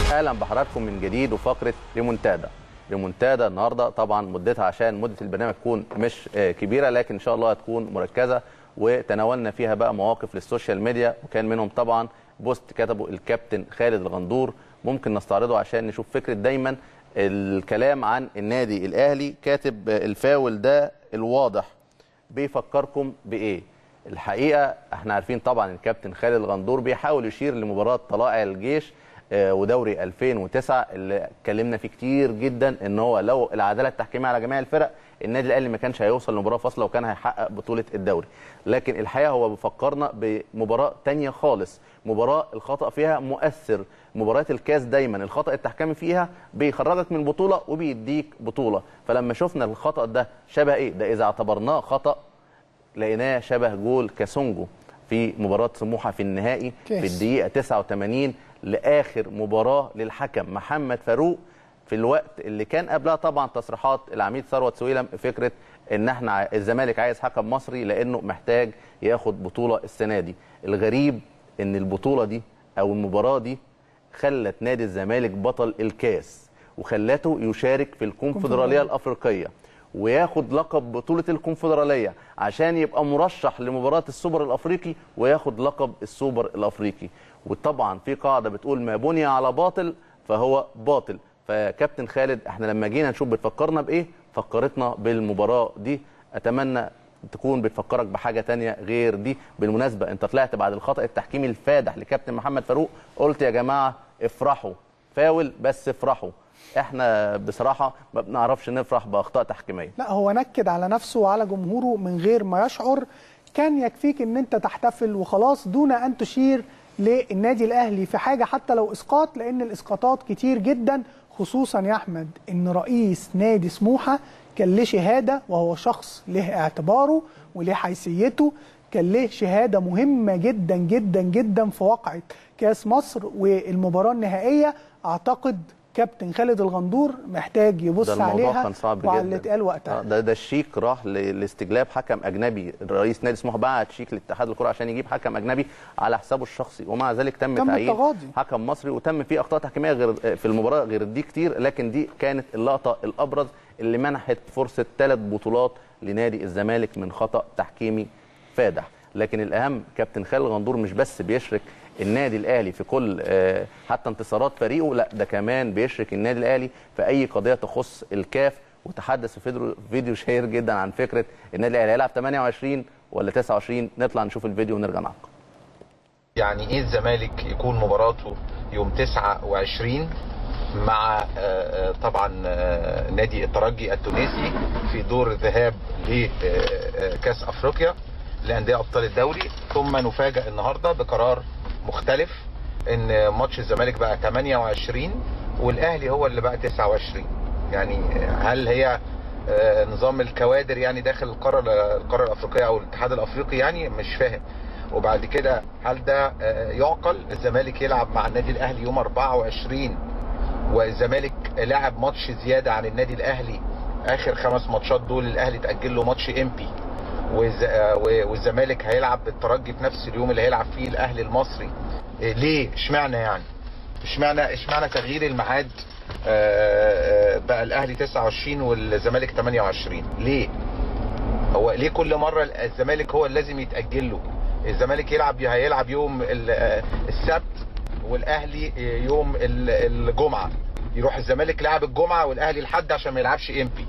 اهلا بحضراتكم من جديد وفقره ريمونتادا ريمونتادا النهارده طبعا مدتها عشان مده البرنامج تكون مش آه، كبيره لكن ان شاء الله هتكون مركزه وتناولنا فيها بقى مواقف للسوشيال ميديا وكان منهم طبعا بوست كتبه الكابتن خالد الغندور ممكن نستعرضه عشان نشوف فكره دايما الكلام عن النادي الاهلي كاتب آه، الفاول ده الواضح بيفكركم بايه الحقيقه احنا عارفين طبعا الكابتن خالد الغندور بيحاول يشير لمباراه طلائع الجيش آه، ودوري 2009 اللي اتكلمنا فيه كتير جدا ان هو لو العداله التحكيميه على جميع الفرق النادي الاهلي ما كانش هيوصل لمباراه فاصله وكان هيحقق بطوله الدوري لكن الحقيقه هو بيفكرنا بمباراه تانية خالص مباراه الخطا فيها مؤثر مباريات الكاس دايما الخطا التحكيمي فيها بيخرجك من بطوله وبيديك بطوله فلما شفنا الخطا ده شبه ايه ده اذا اعتبرناه خطا لقيناه شبه جول كاسونجو في مباراه سموحه في النهائي كاس. في الدقيقه 89 لاخر مباراه للحكم محمد فاروق في الوقت اللي كان قبلها طبعا تصريحات العميد ثروت سويلم فكره ان احنا ع- الزمالك عايز حكم مصري لانه محتاج ياخد بطوله السنه دي الغريب ان البطوله دي او المباراه دي خلت نادي الزمالك بطل الكاس وخلته يشارك في الكونفدراليه الافريقيه وياخد لقب بطوله الكونفدراليه عشان يبقى مرشح لمباراه السوبر الافريقي وياخد لقب السوبر الافريقي وطبعا في قاعده بتقول ما بني على باطل فهو باطل فكابتن خالد احنا لما جينا نشوف بتفكرنا بايه فكرتنا بالمباراه دي اتمنى تكون بتفكرك بحاجه تانية غير دي بالمناسبه انت طلعت بعد الخطا التحكيمي الفادح لكابتن محمد فاروق قلت يا جماعه افرحوا فاول بس افرحوا احنا بصراحه ما بنعرفش نفرح باخطاء تحكيميه لا هو نكد على نفسه وعلى جمهوره من غير ما يشعر كان يكفيك ان انت تحتفل وخلاص دون ان تشير للنادي الاهلي في حاجه حتى لو اسقاط لان الاسقاطات كتير جدا خصوصا يا احمد ان رئيس نادي سموحه كان له شهاده وهو شخص له اعتباره وله حيثيته كان له شهاده مهمه جدا جدا جدا في واقعه كاس مصر والمباراه النهائيه اعتقد كابتن خالد الغندور محتاج يبص ده الموضوع عليها كان صعب وعلى جدا اللي اتقال وقتها آه، ده ده الشيك راح ل- لاستجلاب حكم اجنبي رئيس نادي سموحه بعت شيك لاتحاد الكره عشان يجيب حكم اجنبي على حسابه الشخصي ومع ذلك تم, تم تعيين التغاضي. حكم مصري وتم فيه اخطاء تحكيميه غير في المباراه غير دي كتير لكن دي كانت اللقطه الابرز اللي منحت فرصه ثلاث بطولات لنادي الزمالك من خطا تحكيمي فادح لكن الاهم كابتن خالد غندور مش بس بيشرك النادي الاهلي في كل آه، حتى انتصارات فريقه لا ده كمان بيشرك النادي الاهلي في اي قضيه تخص الكاف وتحدث في فيديو- فيديو شهير جدا عن فكره النادي الاهلي هيلعب 28 ولا 29 نطلع نشوف الفيديو ونرجع نعقب يعني ايه الزمالك يكون مباراته يوم 29 مع آه، آه، طبعا آه، نادي الترجي التونسي في دور الذهاب لكاس افريقيا لانديه ابطال الدوري ثم نفاجئ النهارده بقرار مختلف ان ماتش الزمالك بقى 28 والاهلي هو اللي بقى 29 يعني هل هي آه، نظام الكوادر يعني داخل القاره القاره الافريقيه او الاتحاد الافريقي يعني مش فاهم وبعد كده هل ده آه، يعقل الزمالك يلعب مع النادي الاهلي يوم 24 والزمالك لعب ماتش زياده عن النادي الاهلي اخر خمس ماتشات دول الاهلي تاجل له ماتش امبي والز- آه، و- والزمالك هيلعب بالترجي في نفس اليوم اللي هيلعب فيه الاهلي المصري إيه ليه اشمعنى يعني اشمعنى اشمعنى تغيير الميعاد آه، آه، بقى الاهلي 29 والزمالك 28 ليه هو ليه كل مره الزمالك هو اللي لازم يتاجل له الزمالك يلعب هيلعب يوم ال- آه، السبت والاهلي يوم ال- الجمعه يروح الزمالك لعب الجمعه والاهلي الحد عشان ما يلعبش امبي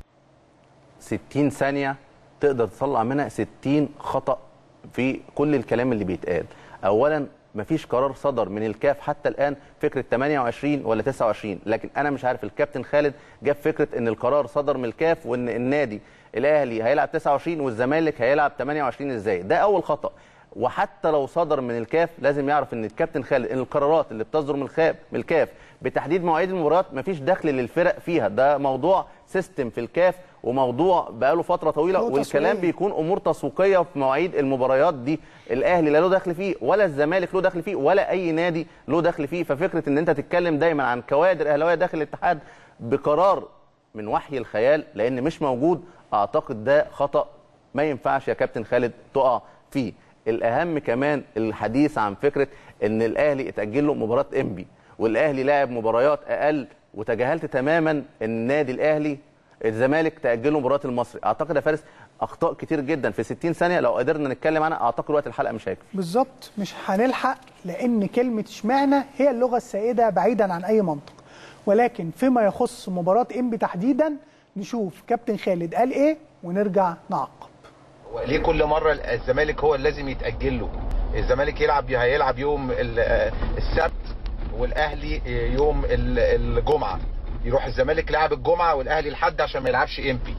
60 ثانيه تقدر تطلع منها 60 خطا في كل الكلام اللي بيتقال اولا مفيش قرار صدر من الكاف حتى الان فكره 28 ولا 29 لكن انا مش عارف الكابتن خالد جاب فكره ان القرار صدر من الكاف وان النادي الاهلي هيلعب 29 والزمالك هيلعب 28 ازاي ده اول خطا وحتى لو صدر من الكاف لازم يعرف ان الكابتن خالد ان القرارات اللي بتصدر من الخاف من الكاف بتحديد مواعيد المباريات مفيش دخل للفرق فيها ده موضوع سيستم في الكاف وموضوع بقاله فتره طويله هو والكلام تسويق. بيكون امور تسويقيه في مواعيد المباريات دي الاهلي لا له دخل فيه ولا الزمالك له دخل فيه ولا اي نادي له دخل فيه ففكره ان انت تتكلم دايما عن كوادر اهلاويه داخل الاتحاد بقرار من وحي الخيال لان مش موجود اعتقد ده خطا ما ينفعش يا كابتن خالد تقع فيه الاهم كمان الحديث عن فكره ان الاهلي اتاجل له مباراه انبي والاهلي لعب مباريات اقل وتجاهلت تماما ان النادي الاهلي الزمالك تاجله مباراه المصري اعتقد يا فارس اخطاء كتير جدا في 60 ثانيه لو قدرنا نتكلم عنها اعتقد وقت الحلقه مش هيكفي بالظبط مش هنلحق لان كلمه اشمعنى هي اللغه السائده بعيدا عن اي منطق ولكن فيما يخص مباراه انبي تحديدا نشوف كابتن خالد قال ايه ونرجع نعقب ليه كل مره الزمالك هو اللي لازم يتاجل له الزمالك يلعب هيلعب يوم ال- السبت والاهلي يوم ال- الجمعه يروح الزمالك لعب الجمعه والاهلي الحد عشان ما يلعبش امبي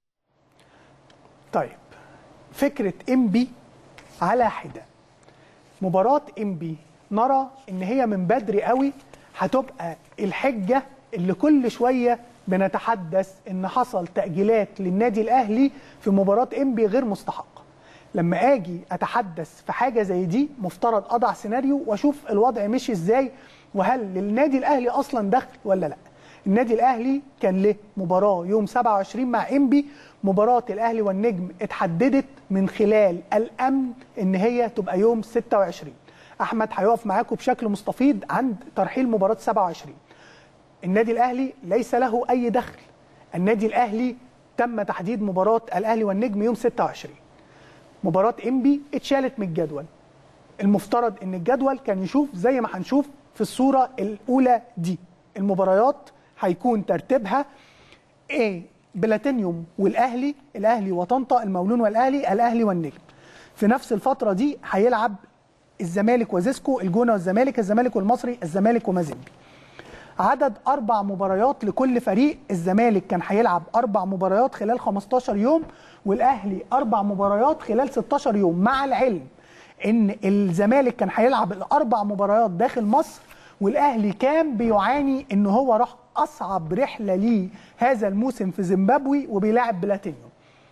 طيب فكره انبي على حده مباراه انبي نرى ان هي من بدري قوي هتبقى الحجه اللي كل شويه بنتحدث ان حصل تاجيلات للنادي الاهلي في مباراه انبي غير مستحقه لما اجي اتحدث في حاجه زي دي مفترض اضع سيناريو واشوف الوضع مشي ازاي وهل للنادي الاهلي اصلا دخل ولا لا النادي الاهلي كان له مباراه يوم 27 مع انبي مباراه الاهلي والنجم اتحددت من خلال الامن ان هي تبقى يوم 26 احمد هيقف معاكم بشكل مستفيض عند ترحيل مباراه 27 النادي الاهلي ليس له اي دخل النادي الاهلي تم تحديد مباراه الاهلي والنجم يوم 26 مباراه انبي اتشالت من الجدول المفترض ان الجدول كان يشوف زي ما هنشوف في الصوره الاولى دي المباريات هيكون ترتيبها ايه بلاتينيوم والاهلي الاهلي وطنطا المولون والاهلي الاهلي والنجم في نفس الفتره دي هيلعب الزمالك وزيسكو الجونه والزمالك الزمالك والمصري الزمالك ومازيمبي عدد اربع مباريات لكل فريق الزمالك كان هيلعب اربع مباريات خلال 15 يوم والاهلي اربع مباريات خلال 16 يوم مع العلم ان الزمالك كان هيلعب الاربع مباريات داخل مصر والاهلي كان بيعاني ان هو راح اصعب رحله ليه هذا الموسم في زيمبابوي وبيلاعب بلاتينيوم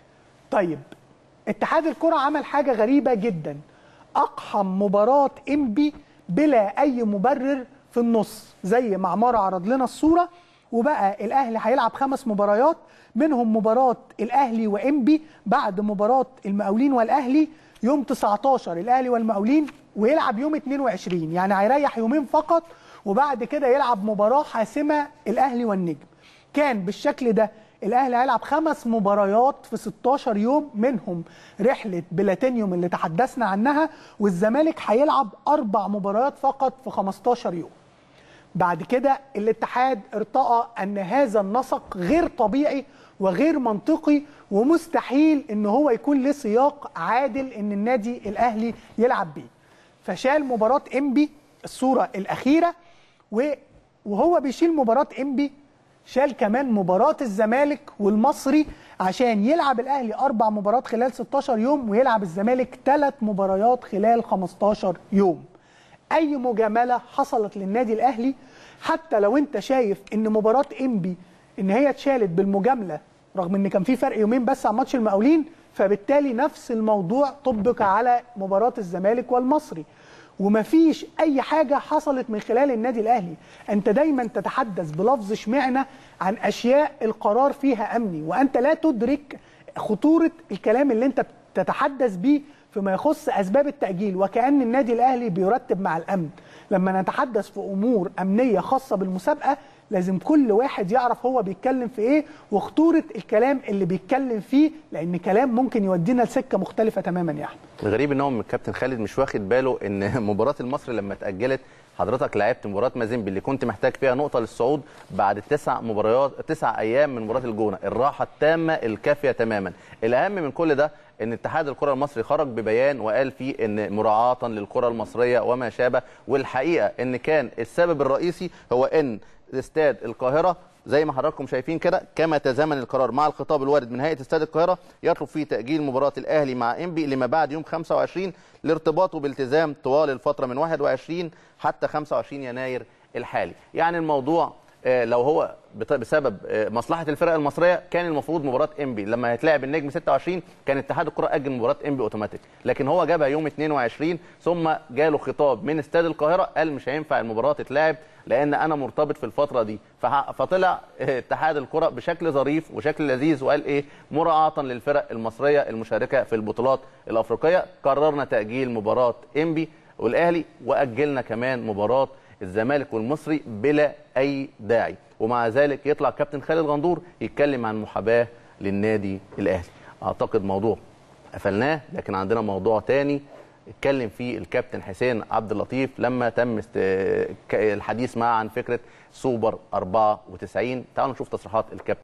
طيب اتحاد الكره عمل حاجه غريبه جدا اقحم مباراه انبي بلا اي مبرر في النص زي ما عمار عرض لنا الصوره وبقى الاهلي هيلعب خمس مباريات منهم مباراه الاهلي وانبي بعد مباراه المقاولين والاهلي يوم 19 الاهلي والمقاولين ويلعب يوم 22 يعني هيريح يومين فقط وبعد كده يلعب مباراه حاسمه الاهلي والنجم كان بالشكل ده الاهلي هيلعب خمس مباريات في 16 يوم منهم رحله بلاتينيوم اللي تحدثنا عنها والزمالك هيلعب اربع مباريات فقط في 15 يوم بعد كده الاتحاد ارتأى ان هذا النسق غير طبيعي وغير منطقي ومستحيل ان هو يكون له سياق عادل ان النادي الاهلي يلعب بيه فشال مباراه انبي الصوره الاخيره و- وهو بيشيل مباراه انبي شال كمان مباراة الزمالك والمصري عشان يلعب الأهلي أربع مباريات خلال 16 يوم ويلعب الزمالك ثلاث مباريات خلال 15 يوم أي مجاملة حصلت للنادي الأهلي حتى لو أنت شايف إن مباراة إنبي إن هي اتشالت بالمجاملة رغم إن كان في فرق يومين بس عن ماتش المقاولين فبالتالي نفس الموضوع طبق على مباراة الزمالك والمصري ومفيش اي حاجه حصلت من خلال النادي الاهلي انت دايما تتحدث بلفظ اشمعنى عن اشياء القرار فيها امني وانت لا تدرك خطوره الكلام اللي انت تتحدث بيه فيما يخص اسباب التاجيل وكان النادي الاهلي بيرتب مع الامن لما نتحدث في امور امنيه خاصه بالمسابقه لازم كل واحد يعرف هو بيتكلم في ايه وخطوره الكلام اللي بيتكلم فيه لان كلام ممكن يودينا لسكه مختلفه تماما يا احمد الغريب ان هو من الكابتن خالد مش واخد باله ان مباراه المصري لما اتاجلت حضرتك لعبت مباراه مازيمبي اللي كنت محتاج فيها نقطه للصعود بعد تسع مباريات تسع ايام من مباراه الجونه الراحه التامه الكافيه تماما الاهم من كل ده ان اتحاد الكره المصري خرج ببيان وقال فيه ان مراعاه للكره المصريه وما شابه والحقيقه ان كان السبب الرئيسي هو ان استاد القاهره زي ما حضراتكم شايفين كده كما تزامن القرار مع الخطاب الوارد من هيئه استاد القاهره يطلب فيه تاجيل مباراه الاهلي مع انبي لما بعد يوم 25 لارتباطه بالتزام طوال الفتره من 21 حتى 25 يناير الحالي يعني الموضوع آه، لو هو بت- بسبب آه، مصلحه الفرق المصريه كان المفروض مباراه انبي لما هيتلعب النجم 26 كان اتحاد الكره اجل مباراه انبي اوتوماتيك لكن هو جابها يوم 22 ثم جاله خطاب من استاد القاهره قال مش هينفع المباراه تتلعب لان انا مرتبط في الفتره دي فح- فطلع آه، اتحاد الكره بشكل ظريف وشكل لذيذ وقال ايه مراعاه للفرق المصريه المشاركه في البطولات الافريقيه قررنا تاجيل مباراه انبي والاهلي واجلنا كمان مباراه الزمالك والمصري بلا اي داعي ومع ذلك يطلع كابتن خالد غندور يتكلم عن محاباه للنادي الاهلي اعتقد موضوع قفلناه لكن عندنا موضوع تاني اتكلم فيه الكابتن حسين عبد اللطيف لما تم است... ك- الحديث معه عن فكره سوبر 94 تعالوا نشوف تصريحات الكابتن